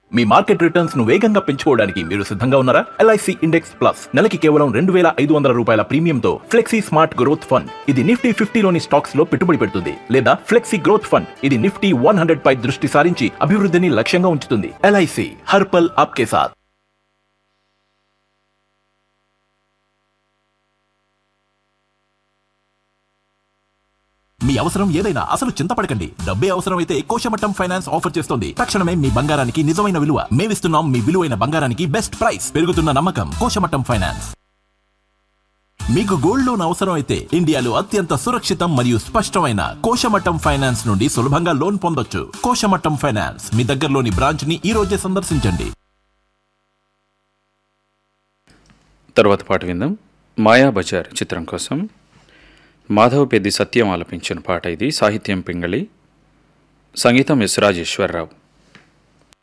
మీ market returns ను వేగంగా పెంచుకోవడానికి మీరు సిద్ధంగా ఉన్నారా ఎల్ఐసి ఇండెక్స్ ప్లస్ నెలకి కేవలం రెండు వేల ఐదు వందల రూపాయల ప్రీమియంతో ఫ్లెక్సీ స్మార్ట్ గ్రోత్ ఫండ్ ఇది నిఫ్టీ ఫిఫ్టీలోని స్టాక్స్ లో పెట్టుబడి పెడుతుంది లేదా ఫ్లెక్సీ గ్రోత్ ఫండ్ ఇది నిఫ్టీ వన్ హండ్రెడ్ పై దృష్టి సారించి అభివృద్ధిని లక్ష్యంగా ఉంచుతుంది ఎల్ఐసి హర్పల్ ఆప్కే సాథ్ మీ అవసరం ఏదైనా అసలు చింతపడకండి డబ్బే అవసరమైతే కోశమట్టం ఫైనాన్స్ ఆఫర్ చేస్తోంది తక్షణమే మీ బంగారానికి నిజమైన విలువ మేమిస్తున్నాం మీ విలువైన బంగారానికి బెస్ట్ ప్రైస్ పెరుగుతున్న నమ్మకం కోశమట్టం ఫైనాన్స్ మీకు గోల్డ్ లోన్ అవసరం అయితే ఇండియాలో అత్యంత సురక్షితం మరియు స్పష్టమైన కోశమట్టం ఫైనాన్స్ నుండి సులభంగా లోన్ పొందొచ్చు కోశమట్టం ఫైనాన్స్ మీ దగ్గరలోని బ్రాంచ్ ని ఈ రోజే సందర్శించండి తర్వాత పాట విందాం మాయా బజార్ చిత్రం కోసం మాధవ పెద్ది సత్యం ఆలపించిన పాట ఇది సాహిత్యం పింగళి సంగీతం ఎస్ రాజేశ్వరరావు